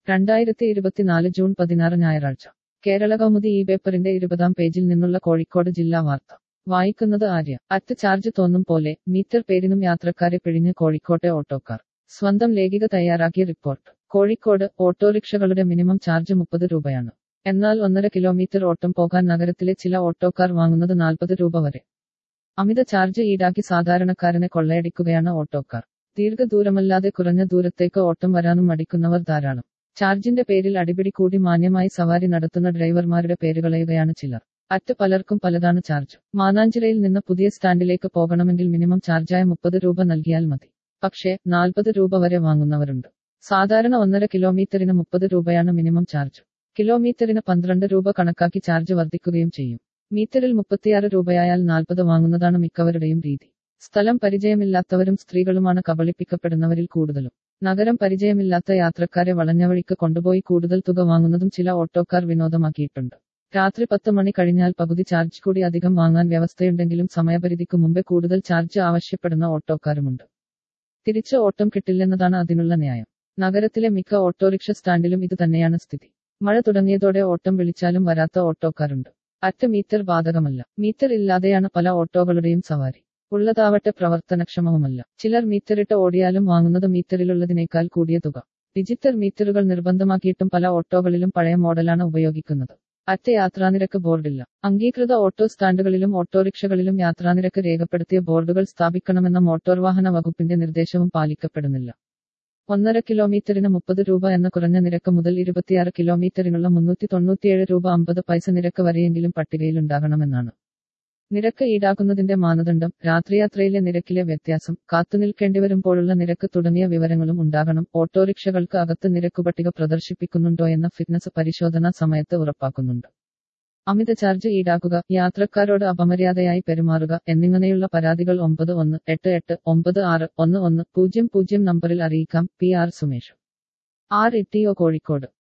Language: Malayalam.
രണ്ടായിരത്തി ഇരുപത്തിനാല് ജൂൺ പതിനാറ് ഞായറാഴ്ച കേരള കൗമുദി ഈ പേപ്പറിന്റെ ഇരുപതാം പേജിൽ നിന്നുള്ള കോഴിക്കോട് ജില്ലാ വാർത്ത വായിക്കുന്നത് ആര്യ അറ്റ് ചാർജ് തോന്നും പോലെ മീറ്റർ പേരിനും യാത്രക്കാരെ പിഴിഞ്ഞ് കോഴിക്കോട്ടെ ഓട്ടോക്കാർ സ്വന്തം ലേഖിക തയ്യാറാക്കിയ റിപ്പോർട്ട് കോഴിക്കോട് ഓട്ടോറിക്ഷകളുടെ മിനിമം ചാർജ് മുപ്പത് രൂപയാണ് എന്നാൽ ഒന്നര കിലോമീറ്റർ ഓട്ടം പോകാൻ നഗരത്തിലെ ചില ഓട്ടോക്കാർ വാങ്ങുന്നത് നാൽപ്പത് രൂപ വരെ അമിത ചാർജ് ഈടാക്കി സാധാരണക്കാരനെ കൊള്ളയടിക്കുകയാണ് ഓട്ടോക്കാർ ദീർഘദൂരമല്ലാതെ കുറഞ്ഞ ദൂരത്തേക്ക് ഓട്ടം വരാനും മടിക്കുന്നവർ ധാരാളം ചാർജിന്റെ പേരിൽ അടിപിടി കൂടി മാന്യമായി സവാരി നടത്തുന്ന ഡ്രൈവർമാരുടെ പേരുകളയുകയാണ് ചിലർ അറ്റ് പലർക്കും പലതാണ് ചാർജ് മാനാഞ്ചിറയിൽ നിന്ന് പുതിയ സ്റ്റാൻഡിലേക്ക് പോകണമെങ്കിൽ മിനിമം ചാർജായ മുപ്പത് രൂപ നൽകിയാൽ മതി പക്ഷേ നാൽപ്പത് രൂപ വരെ വാങ്ങുന്നവരുണ്ട് സാധാരണ ഒന്നര കിലോമീറ്ററിന് മുപ്പത് രൂപയാണ് മിനിമം ചാർജ് കിലോമീറ്ററിന് പന്ത്രണ്ട് രൂപ കണക്കാക്കി ചാർജ് വർദ്ധിക്കുകയും ചെയ്യും മീറ്ററിൽ മുപ്പത്തിയാറ് രൂപയായാൽ നാൽപ്പത് വാങ്ങുന്നതാണ് മിക്കവരുടെയും രീതി സ്ഥലം പരിചയമില്ലാത്തവരും സ്ത്രീകളുമാണ് കബളിപ്പിക്കപ്പെടുന്നവരിൽ കൂടുതലും നഗരം പരിചയമില്ലാത്ത യാത്രക്കാരെ വളഞ്ഞവഴിക്ക് കൊണ്ടുപോയി കൂടുതൽ തുക വാങ്ങുന്നതും ചില ഓട്ടോക്കാർ വിനോദമാക്കിയിട്ടുണ്ട് രാത്രി പത്ത് മണി കഴിഞ്ഞാൽ പകുതി ചാർജ് കൂടി അധികം വാങ്ങാൻ വ്യവസ്ഥയുണ്ടെങ്കിലും സമയപരിധിക്ക് മുമ്പേ കൂടുതൽ ചാർജ് ആവശ്യപ്പെടുന്ന ഓട്ടോക്കാരുമുണ്ട് തിരിച്ച് ഓട്ടം കിട്ടില്ലെന്നതാണ് അതിനുള്ള ന്യായം നഗരത്തിലെ മിക്ക ഓട്ടോറിക്ഷ സ്റ്റാൻഡിലും ഇത് തന്നെയാണ് സ്ഥിതി മഴ തുടങ്ങിയതോടെ ഓട്ടം വിളിച്ചാലും വരാത്ത ഓട്ടോക്കാരുണ്ട് അറ്റ് മീറ്റർ ബാധകമല്ല മീറ്റർ ഇല്ലാതെയാണ് പല ഓട്ടോകളുടെയും സവാരി ഉള്ളതാവട്ടെ പ്രവർത്തനക്ഷമവുമല്ല ചിലർ മീറ്ററിട്ട് ഓടിയാലും വാങ്ങുന്നത് മീറ്ററിലുള്ളതിനേക്കാൾ കൂടിയ തുക ഡിജിറ്റൽ മീറ്ററുകൾ നിർബന്ധമാക്കിയിട്ടും പല ഓട്ടോകളിലും പഴയ മോഡലാണ് ഉപയോഗിക്കുന്നത് അറ്റ് യാത്രാനിരക്ക് ബോർഡില്ല അംഗീകൃത ഓട്ടോ സ്റ്റാൻഡുകളിലും ഓട്ടോറിക്ഷകളിലും യാത്രാനിരക്ക് രേഖപ്പെടുത്തിയ ബോർഡുകൾ സ്ഥാപിക്കണമെന്ന മോട്ടോർ വാഹന വകുപ്പിന്റെ നിർദ്ദേശവും പാലിക്കപ്പെടുന്നില്ല ഒന്നര കിലോമീറ്ററിന് മുപ്പത് രൂപ എന്ന കുറഞ്ഞ നിരക്ക് മുതൽ ഇരുപത്തിയാറ് കിലോമീറ്ററിനുള്ള മുന്നൂറ്റി തൊണ്ണൂറ്റിയേഴ് രൂപ അമ്പത് പൈസ നിരക്ക് വരെയെങ്കിലും പട്ടികയിലുണ്ടാകണമെന്നാണ് നിരക്ക് ഈടാക്കുന്നതിന്റെ മാനദണ്ഡം രാത്രിയാത്രയിലെ നിരക്കിലെ വ്യത്യാസം കാത്തുനിൽക്കേണ്ടിവരുമ്പോഴുള്ള നിരക്ക് തുടങ്ങിയ വിവരങ്ങളും ഉണ്ടാകണം ഓട്ടോറിക്ഷകൾക്ക് അകത്ത് നിരക്ക് പട്ടിക പ്രദർശിപ്പിക്കുന്നുണ്ടോയെന്ന ഫിറ്റ്നസ് പരിശോധനാ സമയത്ത് ഉറപ്പാക്കുന്നുണ്ട് അമിത ചാർജ് ഈടാക്കുക യാത്രക്കാരോട് അപമര്യാദയായി പെരുമാറുക എന്നിങ്ങനെയുള്ള പരാതികൾ ഒമ്പത് ഒന്ന് എട്ട് എട്ട് ഒമ്പത് ആറ് ഒന്ന് ഒന്ന് പൂജ്യം പൂജ്യം നമ്പറിൽ അറിയിക്കാം P R Sumesh R E T O Kozhikode